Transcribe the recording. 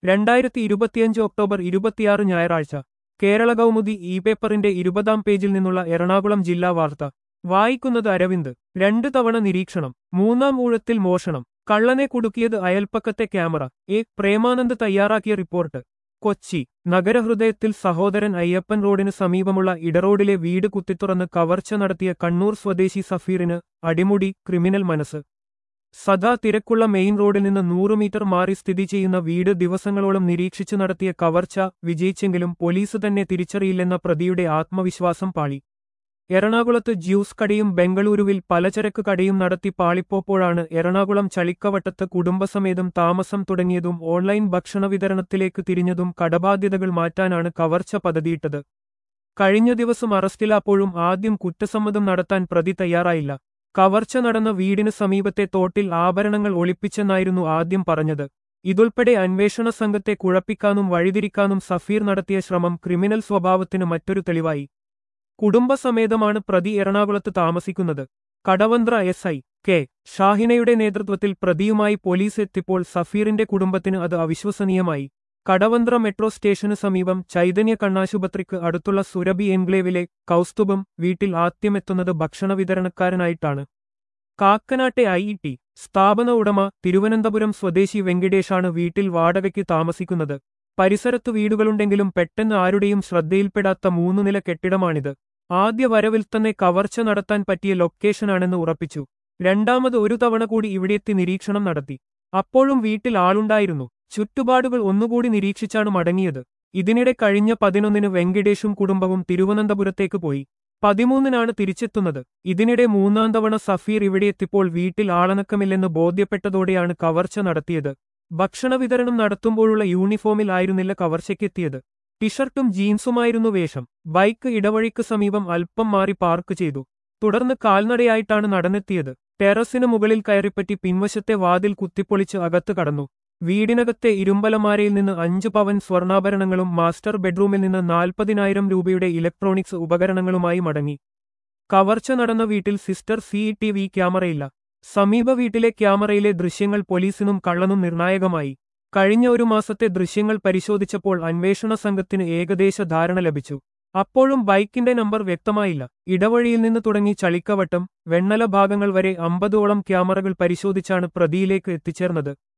രണ്ടായിരത്തി ഇരുപത്തിയഞ്ച് ഒക്ടോബർ ഇരുപത്തിയാറ് ഞായറാഴ്ച കേരള കൗമുദി ഇ പേപ്പറിന്റെ ഇരുപതാം പേജിൽ നിന്നുള്ള എറണാകുളം ജില്ലാ വാർത്ത വായിക്കുന്നത് അരവിന്ദ് രണ്ടു തവണ നിരീക്ഷണം മൂന്നാം ഊഴത്തിൽ മോഷണം കള്ളനെ കുടുക്കിയത് അയൽപ്പക്കത്തെ ക്യാമറ എ പ്രേമാനന്ദ് തയ്യാറാക്കിയ റിപ്പോർട്ട് കൊച്ചി നഗരഹൃദയത്തിൽ സഹോദരൻ അയ്യപ്പൻ റോഡിന് സമീപമുള്ള ഇടറോഡിലെ വീട് കുത്തിത്തുറന്ന് കവർച്ച നടത്തിയ കണ്ണൂർ സ്വദേശി സഫീറിന് അടിമുടി ക്രിമിനൽ മനസ്സ് സദാ തിരക്കുള്ള മെയിൻ റോഡിൽ നിന്ന് നൂറ് മീറ്റർ മാറി സ്ഥിതി ചെയ്യുന്ന വീട് ദിവസങ്ങളോളം നിരീക്ഷിച്ചു നടത്തിയ കവർച്ച വിജയിച്ചെങ്കിലും പോലീസ് തന്നെ തിരിച്ചറിയില്ലെന്ന പ്രതിയുടെ ആത്മവിശ്വാസം പാളി എറണാകുളത്ത് ജ്യൂസ് കടയും ബംഗളൂരുവിൽ പലചരക്ക് കടയും നടത്തി പാളിപ്പോപ്പോഴാണ് എറണാകുളം ചളിക്കവട്ടത്ത് കുടുംബസമേതം താമസം തുടങ്ങിയതും ഓൺലൈൻ ഭക്ഷണ വിതരണത്തിലേക്ക് തിരിഞ്ഞതും കടബാധ്യതകൾ മാറ്റാനാണ് കവർച്ച പദ്ധതിയിട്ടത് കഴിഞ്ഞ ദിവസം അറസ്റ്റിലാപ്പോഴും ആദ്യം കുറ്റസമ്മതം നടത്താൻ പ്രതി തയ്യാറായില്ല കവർച്ച നടന്ന വീടിന് സമീപത്തെ തോട്ടിൽ ആഭരണങ്ങൾ ഒളിപ്പിച്ചെന്നായിരുന്നു ആദ്യം പറഞ്ഞത് ഇതുൾപ്പെടെ അന്വേഷണ സംഘത്തെ കുഴപ്പിക്കാനും വഴിതിരിക്കാനും സഫീർ നടത്തിയ ശ്രമം ക്രിമിനൽ സ്വഭാവത്തിന് മറ്റൊരു തെളിവായി കുടുംബസമേതമാണ് പ്രതി എറണാകുളത്ത് താമസിക്കുന്നത് കടവന്ത്ര എസ് ഐ കെ ഷാഹിനയുടെ നേതൃത്വത്തിൽ പ്രതിയുമായി പോലീസ് എത്തിയപ്പോൾ സഫീറിന്റെ കുടുംബത്തിന് അത് അവിശ്വസനീയമായി കടവന്ത്ര മെട്രോ സ്റ്റേഷന് സമീപം ചൈതന്യ കണ്ണാശുപത്രിക്ക് അടുത്തുള്ള സുരഭി എൻക്ലേവിലെ കൗസ്തുഭം വീട്ടിൽ ആദ്യമെത്തുന്നത് ഭക്ഷണ വിതരണക്കാരനായിട്ടാണ് കാക്കനാട്ടെ ഐ ടി സ്ഥാപന ഉടമ തിരുവനന്തപുരം സ്വദേശി വെങ്കിടേഷാണ് വീട്ടിൽ വാടകയ്ക്ക് താമസിക്കുന്നത് പരിസരത്തു വീടുകളുണ്ടെങ്കിലും പെട്ടെന്ന് ആരുടെയും ശ്രദ്ധയിൽപ്പെടാത്ത മൂന്നു നില കെട്ടിടമാണിത് ആദ്യ വരവിൽ തന്നെ കവർച്ച നടത്താൻ പറ്റിയ ലൊക്കേഷനാണെന്ന് ഉറപ്പിച്ചു രണ്ടാമത് ഒരു തവണ കൂടി ഇവിടെയെത്തി നിരീക്ഷണം നടത്തി അപ്പോഴും വീട്ടിൽ ആളുണ്ടായിരുന്നു ചുറ്റുപാടുകൾ ഒന്നുകൂടി നിരീക്ഷിച്ചാണ് മടങ്ങിയത് ഇതിനിടെ കഴിഞ്ഞ പതിനൊന്നിന് വെങ്കിടേഷും കുടുംബവും തിരുവനന്തപുരത്തേക്ക് പോയി പതിമൂന്നിനാണ് തിരിച്ചെത്തുന്നത് ഇതിനിടെ മൂന്നാം തവണ സഫീർ ഇവിടെയെത്തിപ്പോൾ വീട്ടിൽ ആളനക്കമില്ലെന്ന് ബോധ്യപ്പെട്ടതോടെയാണ് കവർച്ച നടത്തിയത് ഭക്ഷണ വിതരണം നടത്തുമ്പോഴുള്ള യൂണിഫോമിൽ ആയിരുന്നില്ല കവർച്ചയ്ക്കെത്തിയത് ടിഷർട്ടും ജീൻസുമായിരുന്നു വേഷം ബൈക്ക് ഇടവഴിക്ക് സമീപം അല്പം മാറി പാർക്ക് ചെയ്തു തുടർന്ന് കാൽനടയായിട്ടാണ് നടന്നെത്തിയത് ടെറസിന് മുകളിൽ കയറിപ്പറ്റി പിൻവശത്തെ വാതിൽ കുത്തിപ്പൊളിച്ച് അകത്ത് കടന്നു വീടിനകത്തെ ഇരുമ്പലമാരയിൽ നിന്ന് അഞ്ച് പവൻ സ്വർണ്ണാഭരണങ്ങളും മാസ്റ്റർ ബെഡ്റൂമിൽ നിന്ന് നാൽപ്പതിനായിരം രൂപയുടെ ഇലക്ട്രോണിക്സ് ഉപകരണങ്ങളുമായി മടങ്ങി കവർച്ച നടന്ന വീട്ടിൽ സിസ്റ്റർ സി ടി വി ക്യാമറയില്ല സമീപ വീട്ടിലെ ക്യാമറയിലെ ദൃശ്യങ്ങൾ പോലീസിനും കള്ളനും നിർണായകമായി കഴിഞ്ഞ ഒരു മാസത്തെ ദൃശ്യങ്ങൾ പരിശോധിച്ചപ്പോൾ അന്വേഷണ സംഘത്തിന് ഏകദേശ ധാരണ ലഭിച്ചു അപ്പോഴും ബൈക്കിന്റെ നമ്പർ വ്യക്തമായില്ല ഇടവഴിയിൽ നിന്ന് തുടങ്ങി ചളിക്കവട്ടം വെണ്ണല ഭാഗങ്ങൾ വരെ അമ്പതോളം ക്യാമറകൾ പരിശോധിച്ചാണ് പ്രതിയിലേക്ക് എത്തിച്ചേർന്നത്